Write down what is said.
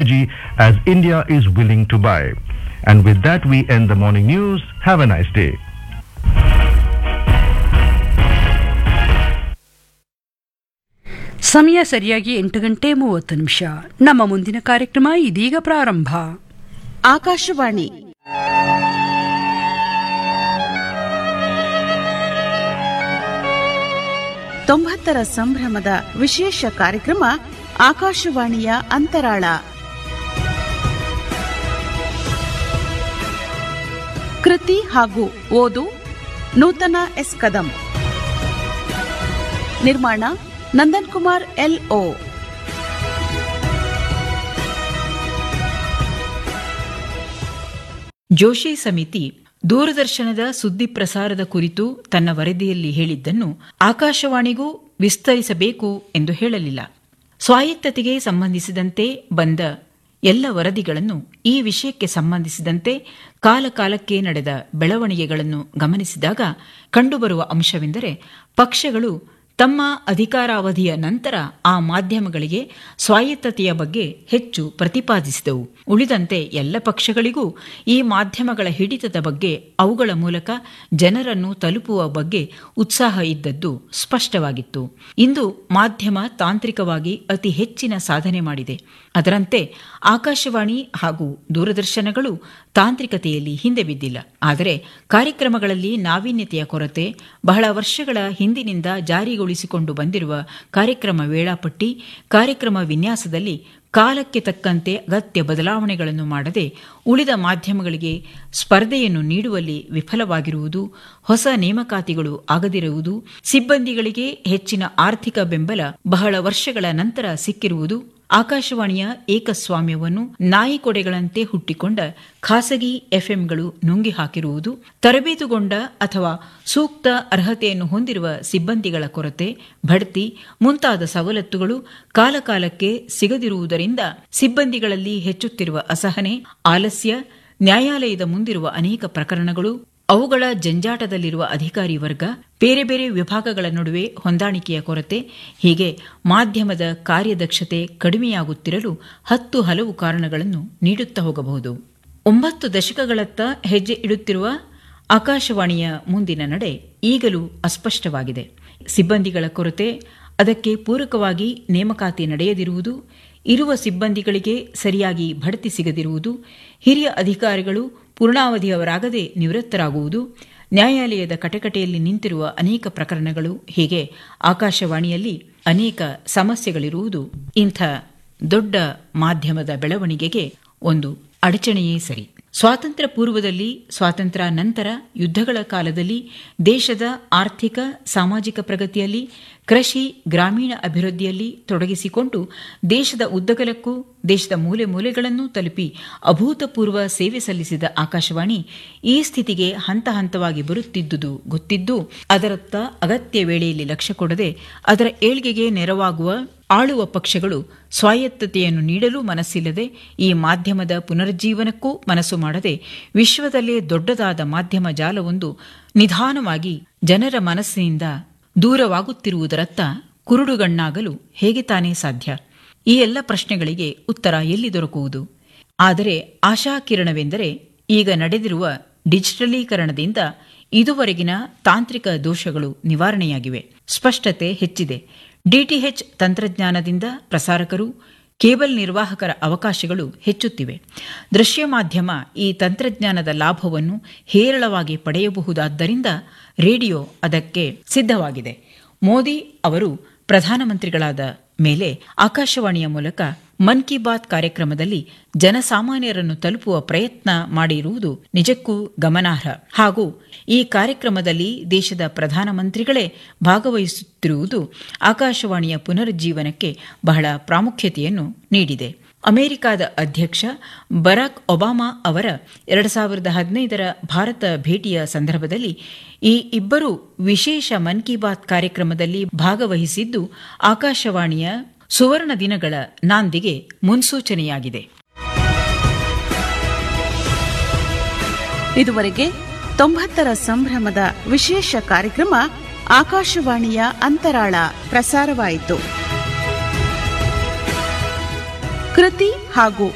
energy as India is willing to buy. And with that, we end the morning news. Have a nice day. ಸಮಯ ಸರಿಯಾಗಿ ಎಂಟು ಗಂಟೆ ಮೂವತ್ತು ನಿಮಿಷ ನಮ್ಮ ಮುಂದಿನ ಕಾರ್ಯಕ್ರಮ ಇದೀಗ ಪ್ರಾರಂಭ ಆಕಾಶವಾಣಿ ತೊಂಬತ್ತರ ಸಂಭ್ರಮದ ವಿಶೇಷ ಕಾರ್ಯಕ್ರಮ ಆಕಾಶವಾಣಿಯ ಅಂತರಾಳ ಕೃತಿ ಹಾಗೂ ಓದು ನೂತನ ಎಸ್ ಕದಂ ನಿರ್ಮಾಣ ನಂದನ್ ಕುಮಾರ್ ಎಲ್ ಓ ಜೋಶಿ ಸಮಿತಿ ದೂರದರ್ಶನದ ಸುದ್ದಿ ಪ್ರಸಾರದ ಕುರಿತು ತನ್ನ ವರದಿಯಲ್ಲಿ ಹೇಳಿದ್ದನ್ನು ಆಕಾಶವಾಣಿಗೂ ವಿಸ್ತರಿಸಬೇಕು ಎಂದು ಹೇಳಲಿಲ್ಲ ಸ್ವಾಯತ್ತತೆಗೆ ಸಂಬಂಧಿಸಿದಂತೆ ಬಂದ ಎಲ್ಲ ವರದಿಗಳನ್ನು ಈ ವಿಷಯಕ್ಕೆ ಸಂಬಂಧಿಸಿದಂತೆ ಕಾಲಕಾಲಕ್ಕೆ ನಡೆದ ಬೆಳವಣಿಗೆಗಳನ್ನು ಗಮನಿಸಿದಾಗ ಕಂಡುಬರುವ ಅಂಶವೆಂದರೆ ಪಕ್ಷಗಳು ತಮ್ಮ ಅಧಿಕಾರಾವಧಿಯ ನಂತರ ಆ ಮಾಧ್ಯಮಗಳಿಗೆ ಸ್ವಾಯತ್ತತೆಯ ಬಗ್ಗೆ ಹೆಚ್ಚು ಪ್ರತಿಪಾದಿಸಿದವು ಉಳಿದಂತೆ ಎಲ್ಲ ಪಕ್ಷಗಳಿಗೂ ಈ ಮಾಧ್ಯಮಗಳ ಹಿಡಿತದ ಬಗ್ಗೆ ಅವುಗಳ ಮೂಲಕ ಜನರನ್ನು ತಲುಪುವ ಬಗ್ಗೆ ಉತ್ಸಾಹ ಇದ್ದದ್ದು ಸ್ಪಷ್ಟವಾಗಿತ್ತು ಇಂದು ಮಾಧ್ಯಮ ತಾಂತ್ರಿಕವಾಗಿ ಅತಿ ಹೆಚ್ಚಿನ ಸಾಧನೆ ಮಾಡಿದೆ ಅದರಂತೆ ಆಕಾಶವಾಣಿ ಹಾಗೂ ದೂರದರ್ಶನಗಳು ತಾಂತ್ರಿಕತೆಯಲ್ಲಿ ಹಿಂದೆ ಬಿದ್ದಿಲ್ಲ ಆದರೆ ಕಾರ್ಯಕ್ರಮಗಳಲ್ಲಿ ನಾವೀನ್ಯತೆಯ ಕೊರತೆ ಬಹಳ ವರ್ಷಗಳ ಹಿಂದಿನಿಂದ ಜಾರಿಗೊಳಿಸಿಕೊಂಡು ಬಂದಿರುವ ಕಾರ್ಯಕ್ರಮ ವೇಳಾಪಟ್ಟಿ ಕಾರ್ಯಕ್ರಮ ವಿನ್ಯಾಸದಲ್ಲಿ ಕಾಲಕ್ಕೆ ತಕ್ಕಂತೆ ಅಗತ್ಯ ಬದಲಾವಣೆಗಳನ್ನು ಮಾಡದೆ ಉಳಿದ ಮಾಧ್ಯಮಗಳಿಗೆ ಸ್ಪರ್ಧೆಯನ್ನು ನೀಡುವಲ್ಲಿ ವಿಫಲವಾಗಿರುವುದು ಹೊಸ ನೇಮಕಾತಿಗಳು ಆಗದಿರುವುದು ಸಿಬ್ಬಂದಿಗಳಿಗೆ ಹೆಚ್ಚಿನ ಆರ್ಥಿಕ ಬೆಂಬಲ ಬಹಳ ವರ್ಷಗಳ ನಂತರ ಸಿಕ್ಕಿರುವುದು ಆಕಾಶವಾಣಿಯ ಏಕಸ್ವಾಮ್ಯವನ್ನು ನಾಯಿಕೊಡೆಗಳಂತೆ ಹುಟ್ಟಿಕೊಂಡ ಖಾಸಗಿ ಎಫ್ಎಂಗಳು ನುಂಗಿ ಹಾಕಿರುವುದು ತರಬೇತುಗೊಂಡ ಅಥವಾ ಸೂಕ್ತ ಅರ್ಹತೆಯನ್ನು ಹೊಂದಿರುವ ಸಿಬ್ಬಂದಿಗಳ ಕೊರತೆ ಬಡ್ತಿ ಮುಂತಾದ ಸವಲತ್ತುಗಳು ಕಾಲಕಾಲಕ್ಕೆ ಸಿಗದಿರುವುದರಿಂದ ಸಿಬ್ಬಂದಿಗಳಲ್ಲಿ ಹೆಚ್ಚುತ್ತಿರುವ ಅಸಹನೆ ಆಲಸ್ಯ ನ್ಯಾಯಾಲಯದ ಮುಂದಿರುವ ಅನೇಕ ಪ್ರಕರಣಗಳು ಅವುಗಳ ಜಂಜಾಟದಲ್ಲಿರುವ ಅಧಿಕಾರಿ ವರ್ಗ ಬೇರೆ ಬೇರೆ ವಿಭಾಗಗಳ ನಡುವೆ ಹೊಂದಾಣಿಕೆಯ ಕೊರತೆ ಹೀಗೆ ಮಾಧ್ಯಮದ ಕಾರ್ಯದಕ್ಷತೆ ಕಡಿಮೆಯಾಗುತ್ತಿರಲು ಹತ್ತು ಹಲವು ಕಾರಣಗಳನ್ನು ನೀಡುತ್ತಾ ಹೋಗಬಹುದು ಒಂಬತ್ತು ದಶಕಗಳತ್ತ ಹೆಜ್ಜೆ ಇಡುತ್ತಿರುವ ಆಕಾಶವಾಣಿಯ ಮುಂದಿನ ನಡೆ ಈಗಲೂ ಅಸ್ಪಷ್ಟವಾಗಿದೆ ಸಿಬ್ಬಂದಿಗಳ ಕೊರತೆ ಅದಕ್ಕೆ ಪೂರಕವಾಗಿ ನೇಮಕಾತಿ ನಡೆಯದಿರುವುದು ಇರುವ ಸಿಬ್ಬಂದಿಗಳಿಗೆ ಸರಿಯಾಗಿ ಬಡ್ತಿ ಸಿಗದಿರುವುದು ಹಿರಿಯ ಅಧಿಕಾರಿಗಳು ಪೂರ್ಣಾವಧಿಯವರಾಗದೆ ನಿವೃತ್ತರಾಗುವುದು ನ್ಯಾಯಾಲಯದ ಕಟಕಟೆಯಲ್ಲಿ ನಿಂತಿರುವ ಅನೇಕ ಪ್ರಕರಣಗಳು ಹೀಗೆ ಆಕಾಶವಾಣಿಯಲ್ಲಿ ಅನೇಕ ಸಮಸ್ಯೆಗಳಿರುವುದು ಇಂಥ ದೊಡ್ಡ ಮಾಧ್ಯಮದ ಬೆಳವಣಿಗೆಗೆ ಒಂದು ಅಡಚಣೆಯೇ ಸರಿ ಸ್ವಾತಂತ್ರ್ಯ ಪೂರ್ವದಲ್ಲಿ ಸ್ವಾತಂತ್ರ್ಯ ನಂತರ ಯುದ್ಧಗಳ ಕಾಲದಲ್ಲಿ ದೇಶದ ಆರ್ಥಿಕ ಸಾಮಾಜಿಕ ಪ್ರಗತಿಯಲ್ಲಿ ಕೃಷಿ ಗ್ರಾಮೀಣ ಅಭಿವೃದ್ಧಿಯಲ್ಲಿ ತೊಡಗಿಸಿಕೊಂಡು ದೇಶದ ಉದ್ದಗಲಕ್ಕೂ ದೇಶದ ಮೂಲೆ ಮೂಲೆಗಳನ್ನು ತಲುಪಿ ಅಭೂತಪೂರ್ವ ಸೇವೆ ಸಲ್ಲಿಸಿದ ಆಕಾಶವಾಣಿ ಈ ಸ್ಥಿತಿಗೆ ಹಂತ ಹಂತವಾಗಿ ಬರುತ್ತಿದ್ದುದು ಗೊತ್ತಿದ್ದು ಅದರತ್ತ ಅಗತ್ಯ ವೇಳೆಯಲ್ಲಿ ಲಕ್ಷ್ಯ ಕೊಡದೆ ಅದರ ಏಳ್ಗೆಗೆ ನೆರವಾಗುವ ಆಳುವ ಪಕ್ಷಗಳು ಸ್ವಾಯತ್ತತೆಯನ್ನು ನೀಡಲು ಮನಸ್ಸಿಲ್ಲದೆ ಈ ಮಾಧ್ಯಮದ ಪುನರುಜ್ಜೀವನಕ್ಕೂ ಮನಸ್ಸು ಮಾಡದೆ ವಿಶ್ವದಲ್ಲೇ ದೊಡ್ಡದಾದ ಮಾಧ್ಯಮ ಜಾಲವೊಂದು ನಿಧಾನವಾಗಿ ಜನರ ಮನಸ್ಸಿನಿಂದ ದೂರವಾಗುತ್ತಿರುವುದರತ್ತ ಕುರುಡುಗಣ್ಣಾಗಲು ಹೇಗೆ ತಾನೇ ಸಾಧ್ಯ ಈ ಎಲ್ಲ ಪ್ರಶ್ನೆಗಳಿಗೆ ಉತ್ತರ ಎಲ್ಲಿ ದೊರಕುವುದು ಆದರೆ ಆಶಾಕಿರಣವೆಂದರೆ ಈಗ ನಡೆದಿರುವ ಡಿಜಿಟಲೀಕರಣದಿಂದ ಇದುವರೆಗಿನ ತಾಂತ್ರಿಕ ದೋಷಗಳು ನಿವಾರಣೆಯಾಗಿವೆ ಸ್ಪಷ್ಟತೆ ಹೆಚ್ಚಿದೆ ಡಿಟಿಎಚ್ ತಂತ್ರಜ್ಞಾನದಿಂದ ಪ್ರಸಾರಕರು ಕೇಬಲ್ ನಿರ್ವಾಹಕರ ಅವಕಾಶಗಳು ಹೆಚ್ಚುತ್ತಿವೆ ದೃಶ್ಯ ಮಾಧ್ಯಮ ಈ ತಂತ್ರಜ್ಞಾನದ ಲಾಭವನ್ನು ಹೇರಳವಾಗಿ ಪಡೆಯಬಹುದಾದ್ದರಿಂದ ರೇಡಿಯೋ ಅದಕ್ಕೆ ಸಿದ್ಧವಾಗಿದೆ ಮೋದಿ ಅವರು ಪ್ರಧಾನಮಂತ್ರಿಗಳಾದ ಮೇಲೆ ಆಕಾಶವಾಣಿಯ ಮೂಲಕ ಮನ್ ಕಿ ಬಾತ್ ಕಾರ್ಯಕ್ರಮದಲ್ಲಿ ಜನಸಾಮಾನ್ಯರನ್ನು ತಲುಪುವ ಪ್ರಯತ್ನ ಮಾಡಿರುವುದು ನಿಜಕ್ಕೂ ಗಮನಾರ್ಹ ಹಾಗೂ ಈ ಕಾರ್ಯಕ್ರಮದಲ್ಲಿ ದೇಶದ ಪ್ರಧಾನಮಂತ್ರಿಗಳೇ ಭಾಗವಹಿಸುತ್ತಿರುವುದು ಆಕಾಶವಾಣಿಯ ಪುನರುಜ್ಜೀವನಕ್ಕೆ ಬಹಳ ಪ್ರಾಮುಖ್ಯತೆಯನ್ನು ನೀಡಿದೆ ಅಮೆರಿಕದ ಅಧ್ಯಕ್ಷ ಬರಾಕ್ ಒಬಾಮಾ ಅವರ ಎರಡು ಸಾವಿರದ ಹದಿನೈದರ ಭಾರತ ಭೇಟಿಯ ಸಂದರ್ಭದಲ್ಲಿ ಈ ಇಬ್ಬರು ವಿಶೇಷ ಮನ್ ಕಿ ಬಾತ್ ಕಾರ್ಯಕ್ರಮದಲ್ಲಿ ಭಾಗವಹಿಸಿದ್ದು ಆಕಾಶವಾಣಿಯ ಸುವರ್ಣ ದಿನಗಳ ನಾಂದಿಗೆ ಮುನ್ಸೂಚನೆಯಾಗಿದೆ ಇದುವರೆಗೆ ತೊಂಬತ್ತರ ಸಂಭ್ರಮದ ವಿಶೇಷ ಕಾರ್ಯಕ್ರಮ ಆಕಾಶವಾಣಿಯ ಅಂತರಾಳ ಪ್ರಸಾರವಾಯಿತು ಕೃತಿ ಹಾಗೂ